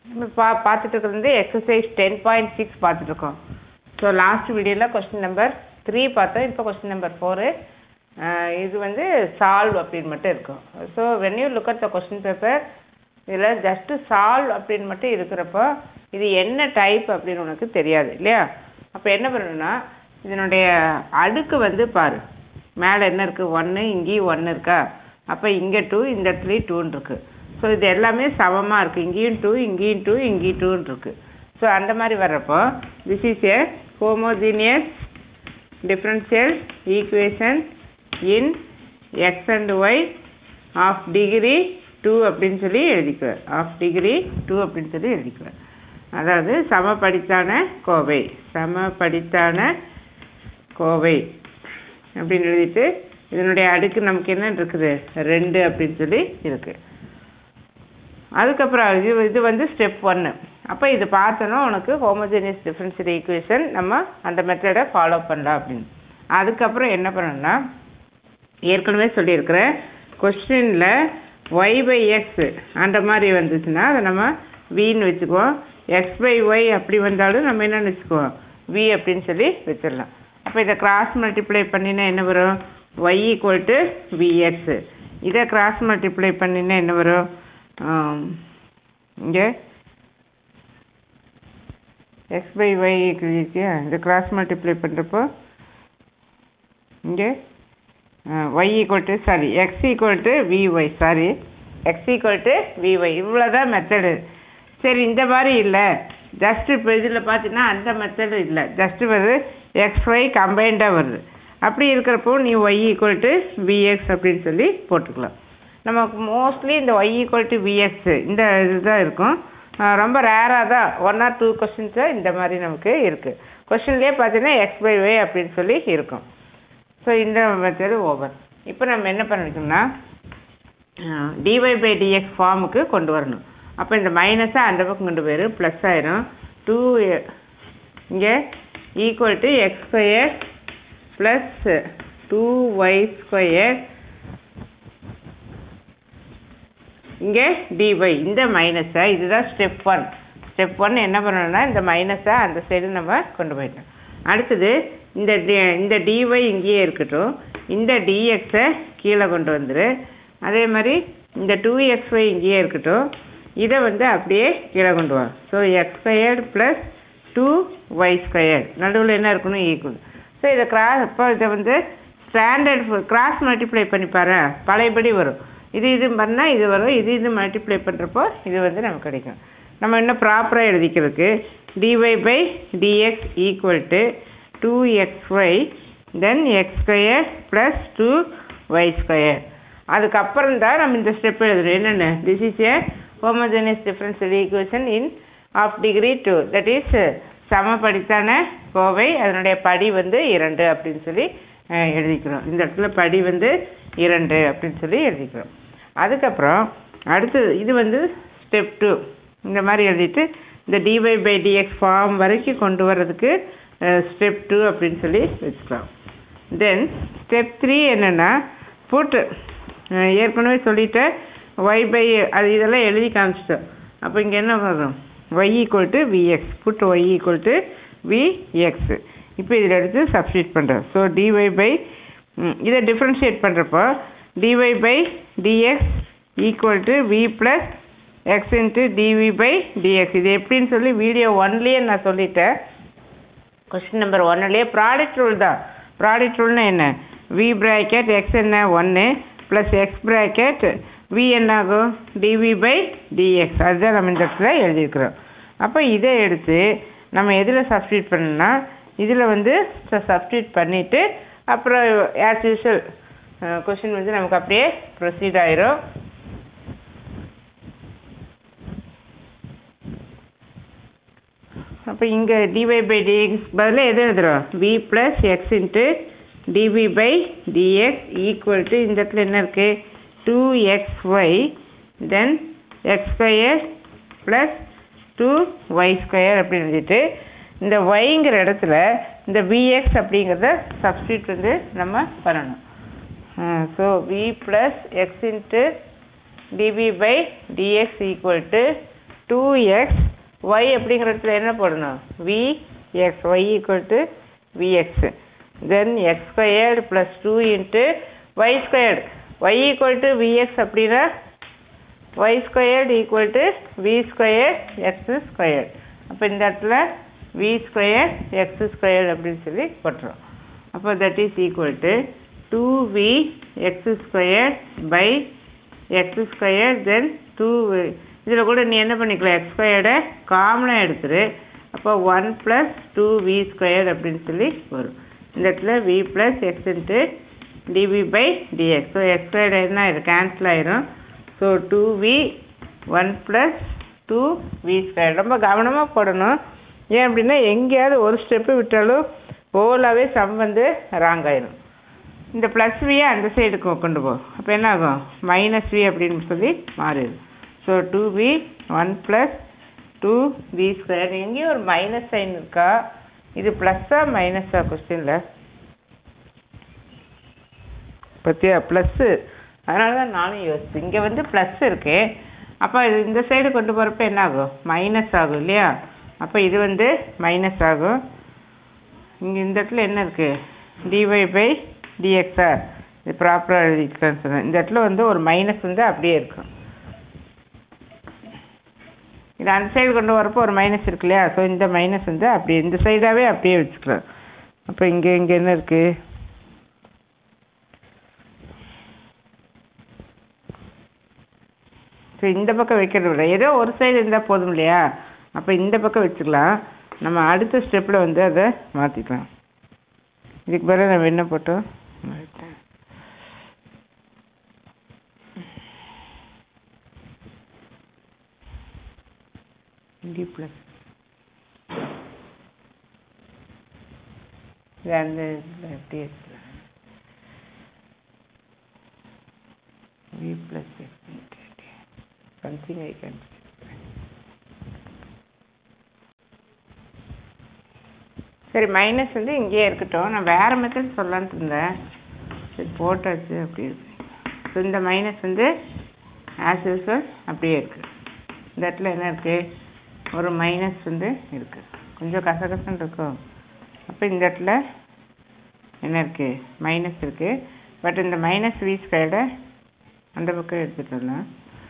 நம்ம பா பார்த்துட்டு இருக்கிறது வந்து எக்ஸசைஸ் டென் பாயிண்ட் சிக்ஸ் பார்த்துட்ருக்கோம் ஸோ லாஸ்ட் வீடியோவில் கொஸ்டின் நம்பர் த்ரீ பார்த்தோம் இப்போ கொஸ்டின் நம்பர் ஃபோரு இது வந்து சால்வ் அப்படின்னு மட்டும் இருக்கும் so when you look at the question paper இதில் ஜஸ்ட்டு சால்வ் அப்படின்னு மட்டும் இருக்கிறப்போ இது என்ன டைப் அப்படின்னு உனக்கு தெரியாது இல்லையா அப்போ என்ன பண்ணணும்னா இதனுடைய அடுக்கு வந்து பாரு மேலே என்ன இருக்குது ஒன்று இங்கேயும் ஒன்று இருக்கா அப்போ இங்கே டூ இந்த இடத்துலையும் டூன்னு இருக்குது ஸோ இது எல்லாமே சமமாக இருக்குது இங்கேயும் டூ இங்கேயும் டூ இங்கேயும் டூன்னு இருக்குது ஸோ அந்த மாதிரி வர்றப்போ this is a homogeneous differential equation in x and y of degree two அப்படின்னு சொல்லி எழுதிக்குவேன் ஆஃப் டிகிரி டூ அப்படின்னு சொல்லி எழுதிக்குவேன் அதாவது சமபடித்தான கோவை சமபடித்தான கோவை அப்படின்னு எழுதிட்டு இதனுடைய அடுக்கு நமக்கு என்ன இருக்குது ரெண்டு அப்படின்னு சொல்லி இருக்குது அதுக்கப்புறம் இது இது வந்து ஸ்டெப் ஒன்று அப்போ இது பார்த்தோன்னா உனக்கு ஹோமோஜினியஸ் டிஃப்ரென்ஷியல் ஈக்குவேஷன் நம்ம அந்த மெத்தடை ஃபாலோ பண்ணலாம் அப்படின்னு அதுக்கப்புறம் என்ன பண்ணணும்னா ஏற்கனவே சொல்லியிருக்கிறேன் கொஸ்டினில் ஒய் பை எக்ஸ் அந்த மாதிரி வந்துச்சுன்னா அதை நம்ம வின்னு வச்சுக்குவோம் எக்ஸ் பை ஒய் அப்படி வந்தாலும் நம்ம என்னென்னு வச்சுக்குவோம் வி அப்படின்னு சொல்லி வச்சிடலாம் அப்போ இதை கிராஸ் மல்டிப்ளை பண்ணினா என்ன வரும் ஒய் ஈக்குவல் டு விஎக்ஸ் இதை கிராஸ் மல்டிப்ளை பண்ணினா என்ன வரும் இங்கே எக்ஸ் பை ஒய் இருக்கியா இந்த கிராஸ் மல்டிப்ளை பண்ணுறப்போ இங்கே y equal to sorry x equal to v y sorry x equal to v y இவ்வளோ தான் மெத்தடு சரி இந்த மாதிரி இல்லை ஜஸ்ட்டு இப்போ இதில் பார்த்தீங்கன்னா அந்த மெத்தடு இல்லை ஜஸ்ட்டு வருது எக்ஸ் ஒய் கம்பைண்டாக வருது அப்படி இருக்கிறப்போ நீ ஒய் ஈக்குவல் டு விஎக்ஸ் அப்படின்னு சொல்லி போட்டுக்கலாம் நமக்கு மோஸ்ட்லி இந்த ஒய் ஈக்குவல் டு விஎக்ஸ் இந்த இதுதான் இருக்கும் ரொம்ப ரேராக தான் ஒன் ஆர் டூ கொஸ்டின்ஸு இந்த மாதிரி நமக்கு இருக்குது கொஸ்டின்லேயே பார்த்தீங்கன்னா எக்ஸ் பை ஒய் அப்படின்னு சொல்லி இருக்கும் ஸோ இந்த மெத்தடு ஓவர் இப்போ நம்ம என்ன பண்ணிக்கணும்னா டிஒய் பை டிஎக்ஸ் ஃபார்முக்கு கொண்டு வரணும் அப்போ இந்த மைனஸை அந்த பக்கம் கொண்டு போயிடும் ப்ளஸ் ஆயிரும் டூ இங்கே equal to x square plus two y square இங்கே டிஒய் இந்த மைனஸை இதுதான் ஸ்டெப் ஒன் ஸ்டெப் ஒன் என்ன பண்ணணும்னா இந்த மைனஸை அந்த சைடு நம்ம கொண்டு போயிட்டோம் அடுத்தது இந்த டி இந்த டிஒய் இங்கேயே இருக்கட்டும் இந்த டிஎக்ஸை கீழே கொண்டு வந்துரு அதே மாதிரி இந்த டூ எக்ஸ் ஒய் இங்கேயே இருக்கட்டும் இதை வந்து அப்படியே கீழே கொண்டு வா so x squared plus two y squared நடுவில் என்ன இருக்கணும் ஈக்குவல் ஸோ இதை கிராஸ் இப்போ இதை வந்து ஸ்டாண்டர்ட் கிராஸ் மல்டிப்ளை பண்ணி பாரு பழையபடி வரும் இது இது பண்ணால் இது வரும் இது இது மல்டிப்ளை பண்ணுறப்போ இது வந்து நமக்கு கிடைக்கும் நம்ம இன்னும் ப்ராப்பராக எழுதிக்கிறதுக்கு d y by d x equal to two x y then x square plus two y square அதுக்கப்புறம் தான் நம்ம இந்த ஸ்டெப் எழுதுறோம் என்னென்ன this is a homogeneous differential equation in of degree two that is சமபடித்தான கோவை அதனுடைய படி வந்து இரண்டு அப்படின்னு சொல்லி எழுதிக்கிறோம் இந்த இடத்துல படி வந்து இரண்டு அப்படின்னு சொல்லி எழுதிக்கிறோம் அதுக்கப்புறம் அடுத்தது இது வந்து ஸ்டெப் டூ இந்த மாதிரி எழுதிட்டு இந்த டிஒய் பை டிஎக்ஸ் ஃபார்ம் வரைக்கும் கொண்டு வர்றதுக்கு ஸ்டெப் டூ அப்படின்னு சொல்லி வச்சுக்கலாம் தென் ஸ்டெப் த்ரீ என்னென்னா புட்டு ஏற்கனவே சொல்லிட்டேன் ஒய் பை அது இதெல்லாம் எழுதி காமிச்சிட்டோம் அப்போ இங்கே என்ன வரும் y equal to v x put y equal to v x இப்போ இதில் எடுத்து சப்ஸ்டியூட் பண்ணுறோம் ஸோ டிஒய் பை இதை டிஃப்ரென்ஷியேட் பண்ணுறப்போ d y by d x equal to v plus x into d v by d x இது எப்படின்னு சொல்லி வீடியோ ஒன்லேயே நான் சொல்லிட்டேன் கொஸ்டின் நம்பர் ஒன்னுலேயே ப்ராடக்ட் ரூல் தான் ப்ராடக்ட் ரூல்னா என்ன வி ப்ராக்கெட் எக்ஸ் என்ன ஒன்று ப்ளஸ் எக்ஸ் ப்ராக்கெட் வி என்ன ஆகும் டிவி பை டிஎக்ஸ் அதுதான் நம்ம இந்த இடத்துல எழுதியிருக்கிறோம் அப்போ இதை எடுத்து நம்ம எதில் சப்ஸ்டியூட் பண்ணணும்னா இதில் வந்து சப்ஸ்டியூட் பண்ணிவிட்டு அப்புறம் ஆஸ் யூஷுவல் கொஷின் வந்து நமக்கு அப்படியே ப்ரொசீட் ஆயிரும் அப்போ இங்கே டிஒய் பை டிஎக்ஸ் பதிலாக எது எழுதுகிறோம் v plus x into d v by d x equal to இந்த இடத்துல என்ன இருக்குது two x y then x square plus two y square அப்படின்னு எழுதிட்டு இந்த ஒய்ங்கிற இடத்துல இந்த விஎக்ஸ் அப்படிங்கிறத சப்ஸ்டியூட் வந்து நம்ம பண்ணணும் so v plus x into dv by dx equal to two x y அப்படிங்கிற இடத்துல என்ன போடணும் v x y equal to v x then x squared plus two into y squared y equal to v x அப்படின்னா y squared equal to v square x square அப்போ இந்த இடத்துல we square x square அப்படின்னு சொல்லி போட்டுரும் அப்போ that is equal to two v x square by x square then two இதில் கூட நீ என்ன பண்ணிக்கலாம் எக்ஸ் ஸ்கொயர்டை காமனாக எடுத்துரு அப்போ one plus two v square அப்படின்னு சொல்லி வரும் இந்த இடத்துல v plus x into d v by d x so x squared என்ன இது கேன்சல் ஆயிரும் so two v one plus two v square ரொம்ப கவனமாக போடணும் ஏன் அப்படின்னா எங்கேயாவது ஒரு ஸ்டெப்பு விட்டாலும் ஓலாவே சம் வந்து ராங் ஆயிரும் இந்த ப்ளஸ் வியை அந்த சைடுக்கு கொண்டு போ அப்போ என்ன ஆகும் மைனஸ் வி அப்படின்னு சொல்லி மாறிடும் so two v one plus two v square எங்கேயும் ஒரு மைனஸ் சைன் இருக்கா இது ப்ளஸ்ஸா மைனஸா கொஸ்டினில் பற்றியா ப்ளஸ்ஸு அதனால தான் நானும் யோசிச்சேன் இங்கே வந்து ப்ளஸ் இருக்கு அப்போ இது இந்த சைடு கொண்டு போகிறப்ப என்ன ஆகும் மைனஸ் ஆகும் இல்லையா அப்போ இது வந்து மைனஸ் ஆகும் இங்கே இந்த இடத்துல என்ன இருக்குது டிஒய் பை டிஎக்ஸா இது ப்ராப்பராக எழுதிக்கலாம்னு சொன்னேன் இந்த இடத்துல வந்து ஒரு மைனஸ் வந்து அப்படியே இருக்கும் இது அந்த சைடு கொண்டு வரப்போ ஒரு மைனஸ் இருக்கு இல்லையா ஸோ இந்த மைனஸ் வந்து அப்படியே இந்த சைடாகவே அப்படியே வச்சுக்கலாம் அப்போ இங்கே இங்கே என்ன இருக்குது ஸோ இந்த பக்கம் வைக்கிறத விட ஏதோ ஒரு சைடு இருந்தால் போதும் இல்லையா அப்போ இந்த பக்கம் வச்சுக்கலாம் நம்ம அடுத்த ஸ்டெப்பில் வந்து அதை மாற்றிக்கலாம் இதுக்கு பிறகு நம்ம என்ன போட்டோம் டி ப்ளஸ் இது அந்த இதில் எப்படி வச்சுக்கலாம் v plus something I can சரி மைனஸ் வந்து இங்கேயே இருக்கட்டும் நான் வேறு மெத்தட் சொல்லலான்ட்டு இருந்தேன் சரி போட்டாச்சு அப்படி இருக்கு ஸோ இந்த மைனஸ் வந்து ஆஸ் யூஸ்வல் அப்படியே இருக்குது இந்த இடத்துல என்ன இருக்குது ஒரு மைனஸ் வந்து இருக்குது கொஞ்சம் கசகசன்னு இருக்கும் அப்போ இந்த இடத்துல என்ன இருக்குது மைனஸ் இருக்குது பட் இந்த மைனஸ் வி ஸ்கொயர்டை அந்த பக்கம் எடுத்துகிட்டு வரலாம்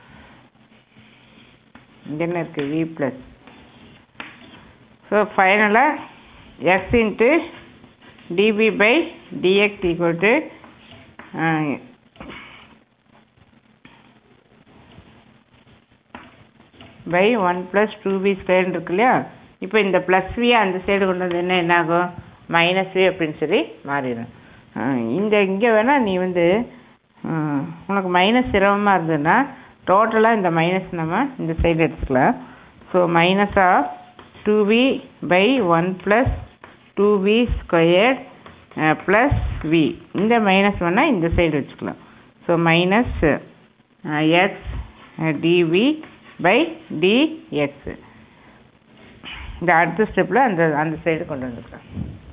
இங்கே என்ன இருக்குது வி ப்ளஸ் ஸோ ஃபைனலாக x into d p by d x equal to by one plus two p ஸ்கொயர்னு இருக்கு இல்லையா இப்போ இந்த ப்ளஸ் வியை அந்த சைடு கொண்டு வந்து என்ன என்ன ஆகும் மைனஸ் வி அப்படின்னு சொல்லி மாறிடும் இந்த இங்கே வேணால் நீ வந்து உனக்கு மைனஸ் சிரமமாக இருந்ததுன்னா டோட்டலாக இந்த மைனஸ் நம்ம இந்த சைடு எடுத்துக்கலாம் so minus of two v by one plus two v square plus v இந்த மைனஸ் வேணால் இந்த சைடு வச்சுக்கலாம் so minus x d v by d x இந்த அடுத்த ஸ்டெப்பில் அந்த அந்த சைடு கொண்டு வந்துக்கலாம்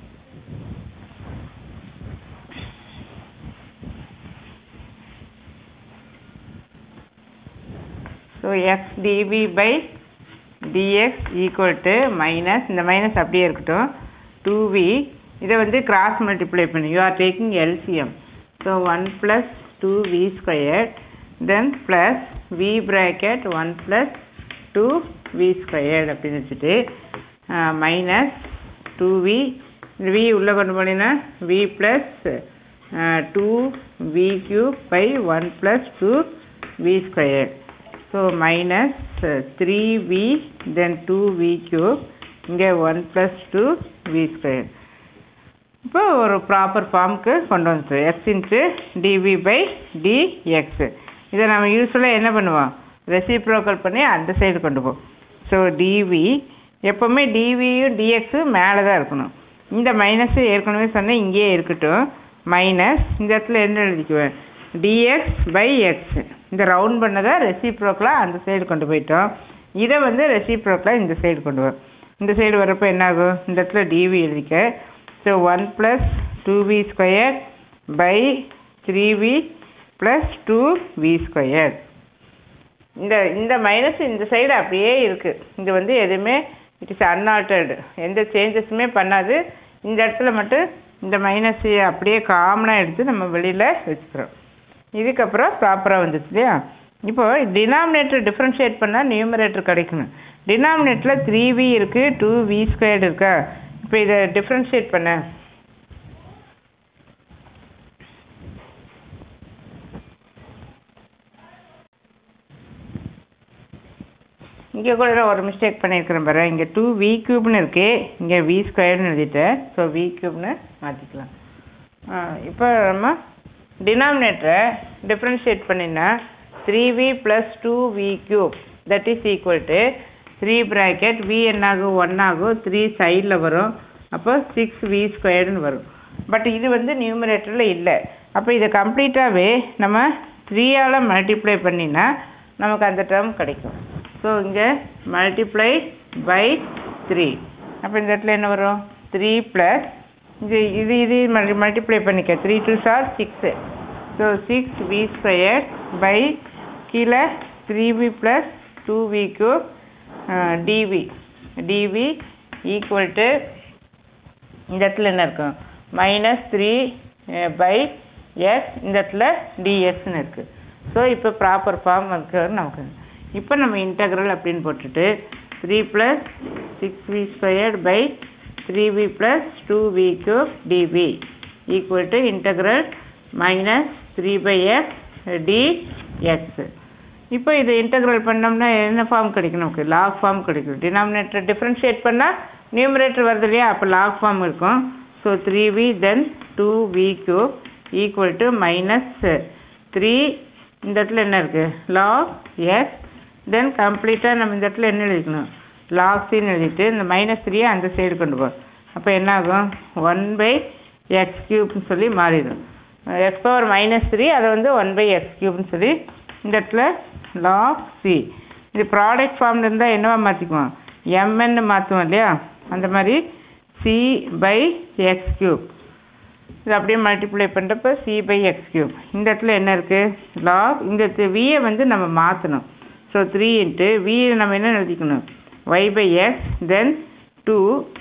so x d v by d x equal to minus இந்த மைனஸ் அப்படியே இருக்கட்டும் டூ வி இதை வந்து கிராஸ் மல்டிப்ளை பண்ணி you are taking LCM so one plus two v square then plus v bracket one plus two v squared அப்படின்னு வச்சுட்டு minus two v v உள்ளே கொண்டு போனீங்கன்னா v plus two v cube by one plus two v square so minus three v then two v cube இங்கே one plus two v square இப்போ ஒரு proper ஃபார்முக்கு கொண்டு வந்துச்சு x into d v by d x இதை நம்ம யூஸ்வலாக என்ன பண்ணுவோம் ரெசிப்ரோக்கல் பண்ணி அந்த சைடு கொண்டு போவோம் ஸோ டிவி எப்போவுமே டிவியும் டிஎக்ஸும் மேலே தான் இருக்கணும் இந்த மைனஸு ஏற்கனவே சொன்னேன் இங்கேயே இருக்கட்டும் மைனஸ் இந்த இடத்துல என்ன எழுதிக்குவேன் டிஎக்ஸ் பை எக்ஸ் இந்த ரவுண்ட் பண்ணதை ரெசிப்ரோக்கலாக அந்த சைடு கொண்டு போயிட்டோம் இதை வந்து ரெசிப்ரோக்கலாக இந்த சைடு கொண்டு வரும் இந்த சைடு வரப்போ என்ன ஆகும் இந்த இடத்துல டிவி எழுதிக்க so one plus two v square by three v plus two v square இந்த இந்த மைனஸ் இந்த சைடு அப்படியே இருக்குது இது வந்து எதுவுமே இட் இஸ் அன்ஆல்டர்டு எந்த சேஞ்சஸுமே பண்ணாது இந்த இடத்துல மட்டும் இந்த மைனஸ் அப்படியே காமனாக எடுத்து நம்ம வெளியில் வச்சுக்கிறோம் இதுக்கப்புறம் ப்ராப்பராக வந்துச்சு இல்லையா இப்போ டினாமினேட்டர் டிஃப்ரென்ஷியேட் பண்ணால் நியூமரேட்டர் கிடைக்கணும் டினாமினேட்டரில் த்ரீ வி இருக்குது டூ வி ஸ்கொயர்டு இருக்கா இப்போ இதை டிஃப்ரென்ஷியேட் பண்ண இங்கே கூட நான் ஒரு மிஸ்டேக் பண்ணியிருக்கிறேன் பாரு இங்கே டூ வி க்யூப்னு இருக்குது இங்கே வி ஸ்கொயர்னு எழுதிட்டேன் ஸோ வி க்யூப்னு மாற்றிக்கலாம் இப்போ நம்ம டினாமினேட்டரை டிஃப்ரென்ஷியேட் பண்ணினா three v plus two v cube that is equal to three bracket v என்ன ஆகும் ஒன் ஆகும் த்ரீ சைடில் வரும் அப்போ சிக்ஸ் வி ஸ்கொயர்னு வரும் பட் இது வந்து நியூமரேட்டரில் இல்லை அப்போ இதை கம்ப்ளீட்டாகவே நம்ம த்ரீயால் மல்டிப்ளை பண்ணினா நமக்கு அந்த டேர்ம் கிடைக்கும் ஸோ இங்கே மல்டிப்ளை பை த்ரீ அப்போ இந்த இடத்துல என்ன வரும் த்ரீ ப்ளஸ் இது இது இது மல்டி மல்டிப்ளை பண்ணிக்க three two sir six so six v square by கீழே three v plus two v cube d v d v equal to இந்த இடத்துல என்ன இருக்கும் மைனஸ் த்ரீ பை எஸ் இந்த இடத்துல டிஎஸ்ன்னு இருக்குது ஸோ இப்போ ப்ராப்பர் ஃபார்ம் இருக்கிறது நமக்கு இப்போ நம்ம இன்டெக்ரல் அப்படின்னு போட்டுட்டு three plus six v squared by three v plus two v cube d v equal to integral minus three by x d x இப்போ இது இன்டெக்ரல் பண்ணோம்னா என்ன ஃபார்ம் கிடைக்கும் நமக்கு லாக் ஃபார்ம் கிடைக்கும் டினாமினேட்டர் டிஃப்ரென்ஷியேட் பண்ணால் நியூமரேட்டர் வருது இல்லையா அப்போ லாக் ஃபார்ம் இருக்கும் so three v then two v cube equal to minus three இந்த இடத்துல என்ன இருக்குது லாக் எக்ஸ் தென் கம்ப்ளீட்டாக நம்ம இந்த இடத்துல என்ன எழுதிக்கணும் லாக் சின்னு எழுதிட்டு இந்த மைனஸ் த்ரீயை அந்த சைடு கொண்டு போ அப்போ என்ன ஆகும் ஒன் பை எக்ஸ் க்யூப்னு சொல்லி மாறிடும் எக்ஸ் பவர் மைனஸ் த்ரீ அதை வந்து ஒன் பை எக்ஸ் க்யூப்னு சொல்லி இந்த இடத்துல லாக் சி இது ப்ராடக்ட் ஃபார்மில் இருந்தால் என்னவா மாற்றிக்குவோம் எம்என்னு மாற்றுவோம் இல்லையா அந்த மாதிரி சி பை எக்ஸ் க்யூப் இது அப்படியே மல்டிப்ளை பண்ணுறப்ப சி பை எக்ஸ் க்யூப் இந்த இடத்துல என்ன இருக்குது லாக் இந்த வியை வந்து நம்ம மாற்றணும் ஸோ த்ரீ இன்ட்டு வி நம்ம என்ன எழுதிக்கணும் y by x then two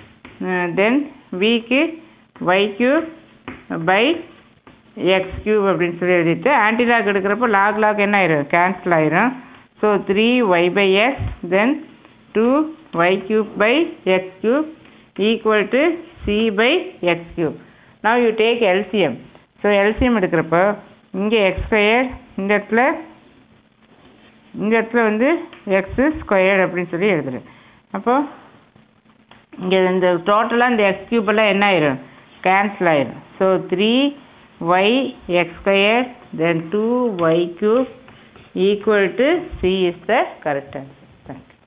then விக்கு y cube by x cube அப்படின்னு சொல்லி எழுதிட்டு ஆன்டி லாக் எடுக்கிறப்போ லாக் லாக் என்ன ஆயிரும் கேன்சல் ஆயிரும் so three y by x then two y cube by x cube equal to c by x cube now you take LCM so LCM எடுக்கிறப்போ இங்கே x square இந்த இடத்துல இந்த இடத்துல வந்து எக்ஸு ஸ்கொயர்டு அப்படின்னு சொல்லி எழுதுறேன் அப்போது இங்கே இந்த டோட்டலாக இந்த எக்ஸ் கியூபெல்லாம் என்ன ஆயிரும் கேன்சல் ஆயிரும் so three y x square then two y cube equal to c is the correct answer thank you